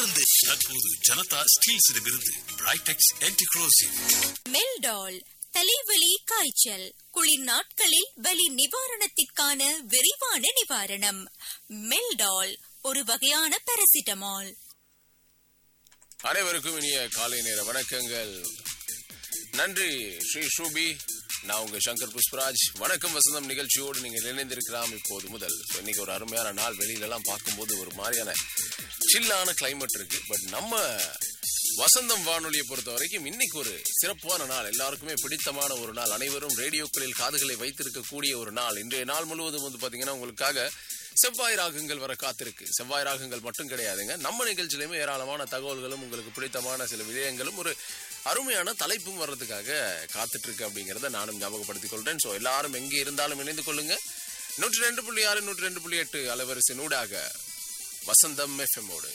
தொடர்ந்து தற்போது ஜனதா ஸ்டீல்ஸிடமிருந்து பிரைடெக்ஸ் ஆன்டிக்ரோசிவ் மெல்டால் தலைவலி காய்ச்சல் குளிர் நாட்களில் வலி நிவாரணத்திற்கான விரிவான நிவாரணம் மெல்டால் ஒரு வகையான பாராசிட்டமால் அனைவருக்கும் இனிய காலை நேர வணக்கங்கள் நன்றி ஸ்ரீ ஷூபி நான் உங்க சங்கர் புஷ்பராஜ் வணக்கம் வசந்தம் நிகழ்ச்சியோடு நீங்கள் இணைந்திருக்கலாம் இப்போது முதல் So, இன்னைக்கு ஒரு அருமையான நாள் வெளியில எல்லாம் பார்க்கும்போது ஒரு மாதிரியான சில்லான கிளைமேட் இருக்கு பட் நம்ம வசந்தம் வானொலியை பொறுத்த வரைக்கும் இன்னைக்கு ஒரு சிறப்பான நாள் எல்லாருக்குமே பிடித்தமான ஒரு நாள் அனைவரும் ரேடியோக்களில் காதுகளை வைத்திருக்கக்கூடிய ஒரு நாள் இன்றைய நாள் முழுவதும் வந்து பாத்தீங்கன்னா உங்களுக்காக செவ்வாய் ராகங்கள் வர காத்திருக்கு செவ்வாய் ராகங்கள் மட்டும் கிடையாதுங்க நம்ம நிகழ்ச்சியிலுமே ஏராளமான தகவல்களும் உங்களுக்கு பிடித்தமான சில விடயங்களும் ஒரு அருமையான தலைப்பும் வர்றதுக்காக காத்துட்டு இருக்கு அப்படிங்கறத நானும் ஞாபகப்படுத்திக் கொள்றேன் ஸோ எல்லாரும் எங்கே இருந்தாலும் இணைந்து கொள்ளுங்க நூற்றி ரெண்டு புள்ளி ஆறு நூற்றி ரெண்டு புள்ளி எட்டு அலைவரிசை நூடாக வசந்தம் எஃப்எம்மோடு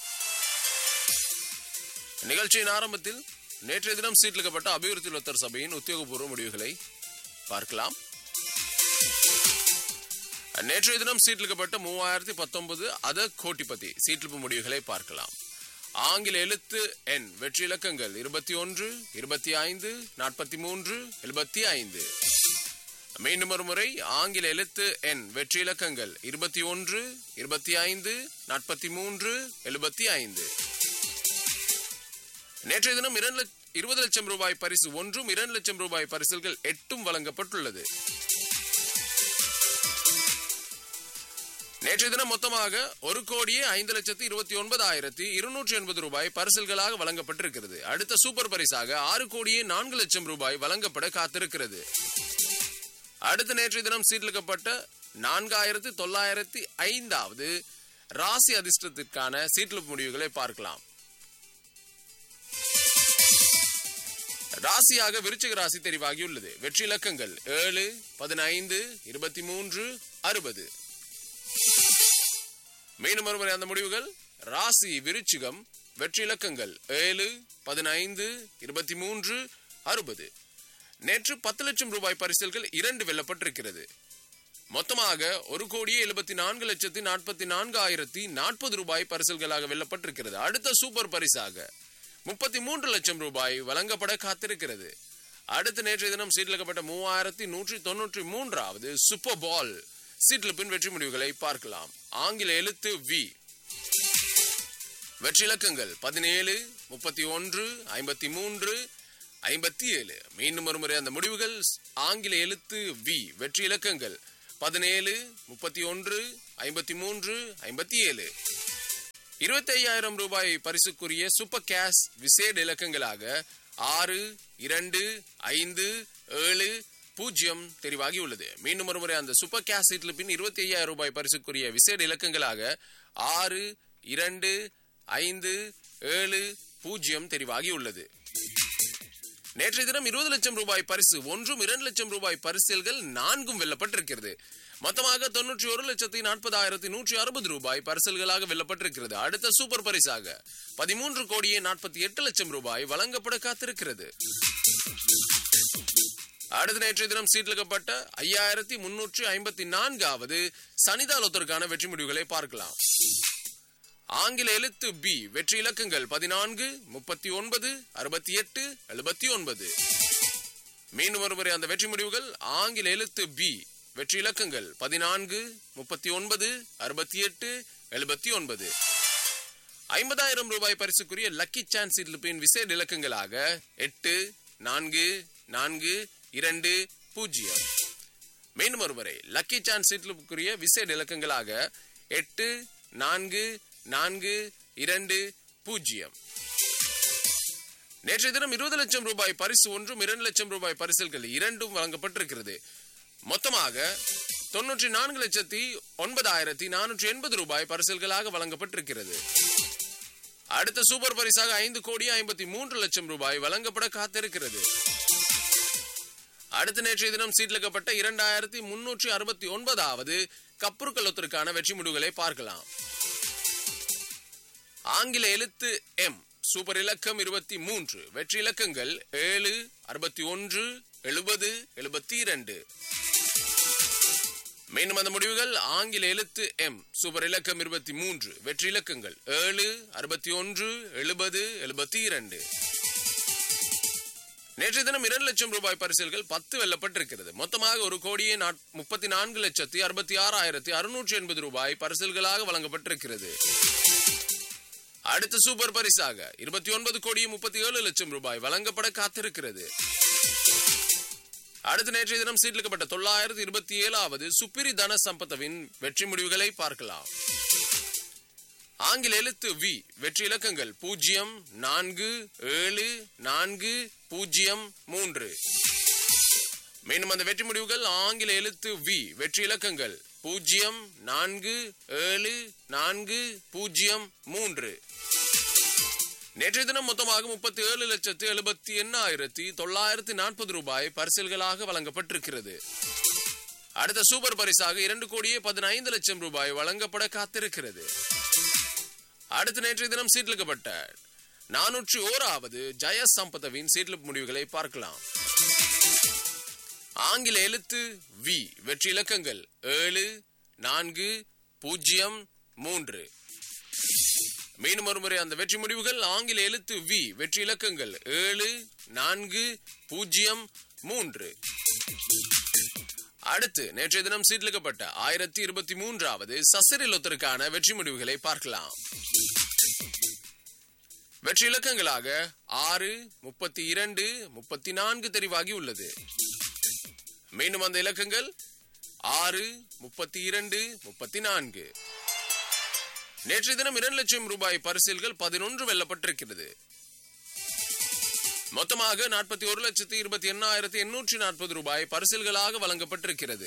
நிகழ்ச்சியின் ஆரம்பத்தில் நேற்றைய தினம் சீட்லிக்கப்பட்ட அபிவிருத்தி லொத்தர் சபையின் உத்தியோகபூர்வ முடிவுகளை பார்க்கலாம் நேற்றைய தினம் சீட்லிக்கப்பட்ட மூவாயிரத்தி பத்தொன்பது அத கோட்டிபதி சீட்லிப்பு முடிவுகளை பார்க்கலாம் ஆங்கில எழுத்து எண் வெற்றி இலக்கங்கள் இருபத்தி ஒன்று இருபத்தி ஐந்து நாற்பத்தி மூன்று எழுபத்தி ஐந்து மீண்டும் ஒரு முறை ஆங்கில எழுத்து எண் வெற்றி இலக்கங்கள் இருபத்தி ஒன்று இருபத்தி ஐந்து நாற்பத்தி மூன்று எழுபத்தி ஐந்து நேற்றைய தினம் இரண்டு லட்ச- இருபது லட்சம் ரூபாய் பரிசு ஒன்றும் இரண்டு லட்சம் ரூபாய் பரிசுகள் எட்டும் வழங்கப்பட்டுள்ளது நேற்றைய தினம் மொத்தமாக ஒரு கோடியே ஐந்து லட்சத்தி இருபத்தி ஒன்பதாயிரத்தி இருநூற்றி எண்பது ரூபாய் பரிசல்களாக வழங்கப்பட்டிருக்கிறது அடுத்த சூப்பர் பரிசாக ஆறு கோடியே நான்கு லட்சம் ரூபாய் வழங்கப்பட காத்திருக்கிறது அடுத்த நேற்றைய தினம் சீட்லிக்கப்பட்ட நான்காயிரத்தி தொள்ளாயிரத்தி ஐந்தாவது ராசி அதிர்ஷ்டத்திற்கான சீட்லிப்பு முடிவுகளை பார்க்கலாம் ராசியாக விருச்சிக ராசி தெரிவாகியுள்ளது வெற்றி இலக்கங்கள் ஏழு பதினைந்து இருபத்தி மூன்று அறுபது மீண்டும் ஒருமுறை அந்த முடிவுகள் ராசி விருச்சிகம் வெற்றி இலக்கங்கள் ஏழு பதினைந்து இருபத்தி மூன்று அறுபது நேற்று பத்து லட்சம் ரூபாய் பரிசல்கள் இரண்டு வெல்லப்பட்டிருக்கிறது மொத்தமாக ஒரு கோடியே எழுபத்தி நான்கு லட்சத்தி நாற்பத்தி நான்காயிரத்தி நாற்பது ரூபாய் பரிசல்களாக வெல்லப்பட்டிருக்கிறது அடுத்த சூப்பர் பரிசாக முப்பத்தி மூன்று லட்சம் ரூபாய் வழங்கப்பட காத்திருக்கிறது அடுத்த நேற்றைய தினம் சீட்டிலக்கப்பட்ட மூவாயிரத்தி நூற்றி தொன்னூற்றி மூன்றாவது சூப்பர் பால் சீட்லிப்பின் வெற்றி முடிவுகளை பார்க்கலாம் ஆங்கில எழுத்து வி வெற்றி இலக்கங்கள் பதினேழு முப்பத்தி ஒன்று ஐம்பத்தி மூன்று ஐம்பத்தி ஏழு மீண்டும் ஒருமுறை அந்த முடிவுகள் ஆங்கில எழுத்து வி வெற்றி இலக்கங்கள் பதினேழு முப்பத்தி ஒன்று ஐம்பத்தி மூன்று ஐம்பத்தி ஏழு இருபத்தி ஐயாயிரம் ரூபாய் பரிசுக்குரிய சூப்பர் கேஷ் விசேட இலக்கங்களாக ஆறு இரண்டு ஐந்து ஏழு பூஜ்ஜியம் தெரிவாகி உள்ளது மீண்டும் ஒருமுறை அந்த சூப்பர் கேஷ் சீட்டில் பின் இருபத்தி ஐயாயிரம் ரூபாய் பரிசுக்குரிய விசேட இலக்கங்களாக ஆறு இரண்டு ஐந்து ஏழு பூஜ்ஜியம் தெரிவாகி உள்ளது நேற்றைய தினம் இருபது லட்சம் ரூபாய் பரிசு ஒன்றும் இரண்டு லட்சம் ரூபாய் பரிசில்கள் நான்கும் வெல்லப்பட்டிருக்கிறது மொத்தமாக தொன்னூற்றி ஒரு லட்சத்தி நாற்பதாயிரத்தி நூற்றி அறுபது ரூபாய் பரிசல்களாக வெல்லப்பட்டிருக்கிறது அடுத்த சூப்பர் பரிசாக பதிமூன்று கோடியே நாற்பத்தி எட்டு லட்சம் ரூபாய் வழங்கப்பட காத்திருக்கிறது அடுத்த நேற்றைய தினம் சீட்லிக்கப்பட்ட ஐயாயிரத்தி முன்னூற்றி ஐம்பத்தி நான்காவது சனிதாலோத்தருக்கான வெற்றி முடிவுகளை பார்க்கலாம் ஆங்கில எழுத்து பி வெற்றி இலக்கங்கள் பதினான்கு முப்பத்தி ஒன்பது அறுபத்தி எட்டு எழுபத்தி ஒன்பது மீண்டும் ஒருமுறை அந்த வெற்றி முடிவுகள் ஆங்கில எழுத்து பி வெற்றி இலக்கங்கள் பதினான்கு முப்பத்தி ஒன்பது அறுபத்தி எட்டு எழுபத்தி ஒன்பது ஐம்பதாயிரம் ரூபாய் பரிசுக்குரிய லக்கி சான்ஸ் இட்லிப்பின் விசேட இலக்கங்களாக எட்டு நான்கு நான்கு இரண்டு பூஜ்ஜியம் மீண்டும் ஒருமுறை லக்கி சான்ஸ் இட்லிப்புக்குரிய விசேட இலக்கங்களாக எட்டு நான்கு நான்கு இரண்டு பூஜ்ஜியம் நேற்றைய தினம் இருபது லட்சம் ரூபாய் பரிசு ஒன்றும் இரண்டு லட்சம் ரூபாய் பரிசல்கள் இரண்டும் வழங்கப்பட்டிருக்கிறது மொத்தமாக தொன்னூற்றி நான்கு லட்சத்தி ஒன்பதாயிரத்தி நானூற்றி எண்பது ரூபாய் பரிசல்களாக வழங்கப்பட்டிருக்கிறது அடுத்த சூப்பர் பரிசாக ஐந்து கோடி ஐம்பத்தி மூன்று லட்சம் ரூபாய் வழங்கப்பட காத்திருக்கிறது அடுத்த நேற்றைய தினம் சீட்லிக்கப்பட்ட இரண்டாயிரத்தி முன்னூற்றி அறுபத்தி ஒன்பதாவது கப்புருக்கலத்திற்கான வெற்றி முடிவுகளை பார்க்கலாம் ஆங்கில எழுத்து எம் சூப்பர் இலக்கம் இருபத்தி மூன்று வெற்றி இலக்கங்கள் ஏழு அறுபத்தி ஒன்று எழுபது எழுபத்தி இரண்டு மீண்டும் அந்த முடிவுகள் ஆங்கில எழுத்து எம் சூப்பர் இலக்கம் இருபத்தி மூன்று வெற்றி இலக்கங்கள் ஏழு அறுபத்தி ஒன்று எழுபது எழுபத்தி இரண்டு நேற்றைய தினம் இரண்டு லட்சம் ரூபாய் பரிசில்கள் பத்து வெல்லப்பட்டிருக்கிறது மொத்தமாக ஒரு கோடியே நாற்- முப்பத்தி நான்கு லட்சத்தி அறுபத்தி ஆறாயிரத்தி அறுநூற்றி எண்பது ரூபாய் பரிசில்களாக வழங்கப்பட்டிருக்கிறது அடுத்த சூப்பர் பரிசாக இருபத்தி ஒன்பது கோடியே முப்பத்தி ஏழு லட்சம் ரூபாய் வழங்கப்பட காத்திருக்கிறது அடுத்த நேற்றைய தினம் சீட்லிக்கப்பட்ட தொள்ளாயிரத்தி இருபத்தி ஏழாவது சுப்பிரி தன சம்பத்தவின் வெற்றி முடிவுகளை பார்க்கலாம் ஆங்கில எழுத்து வி வெற்றி இலக்கங்கள் பூஜ்ஜியம் நான்கு ஏழு நான்கு பூஜ்ஜியம் மூன்று மீண்டும் அந்த வெற்றி முடிவுகள் ஆங்கில எழுத்து வி வெற்றி இலக்கங்கள் பூஜ்ஜியம் நான்கு ஏழு நான்கு பூஜ்ஜியம் மூன்று நேற்றைய தினம் மொத்தமாக முப்பத்தி ஏழு லட்சத்து எழுபத்தி எண்ணாயிரத்தி தொள்ளாயிரத்தி நாற்பது ரூபாய் பரிசில்களாக வழங்கப்பட்டிருக்கிறது அடுத்த சூப்பர் பரிசாக இரண்டு கோடியே பதினைந்து லட்சம் ரூபாய் வழங்கப்பட காத்திருக்கிறது அடுத்த நேற்றைய தினம் சீட்லிக்கப்பட்ட நானூற்றி ஓராவது ஜெய சம்பதவின் சீட்லிப் முடிவுகளை பார்க்கலாம் ஆங்கில எழுத்து வி வெற்றி இலக்கங்கள் ஏழு நான்கு பூஜ்ஜியம் மூன்று மீண்டும் ஒருமுறை அந்த வெற்றி முடிவுகள் ஆங்கில எழுத்து வி வெற்றி இலக்கங்கள் ஏழு நான்கு பூஜ்ஜியம் மூன்று அடுத்து நேற்றைய தினம் சீட்லிக்கப்பட்ட ஆயிரத்தி இருபத்தி மூன்றாவது சசரிலொத்தருக்கான வெற்றி முடிவுகளை பார்க்கலாம் வெற்றி இலக்கங்களாக ஆறு முப்பத்தி இரண்டு முப்பத்தி நான்கு தெரிவாகி உள்ளது மீண்டும் அந்த இலக்கங்கள் ஆறு முப்பத்தி இரண்டு முப்பத்தி நான்கு நேற்றைய தினம் இரண்டு லட்சம் ரூபாய் பரிசில்கள் பதினொன்று வெல்லப்பட்டிருக்கிறது மொத்தமாக நாற்பத்தி ஒரு லட்சத்தி இருபத்தி எண்ணாயிரத்தி எண்ணூற்றி நாற்பது ரூபாய் பரிசில்களாக வழங்கப்பட்டிருக்கிறது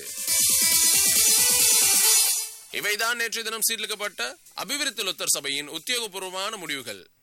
இவைதான் நேற்றைய தினம் சீர்லிக்கப்பட்ட அபிவிருத்தி லொத்தர் சபையின் உத்தியோகபூர்வமான முடிவுகள்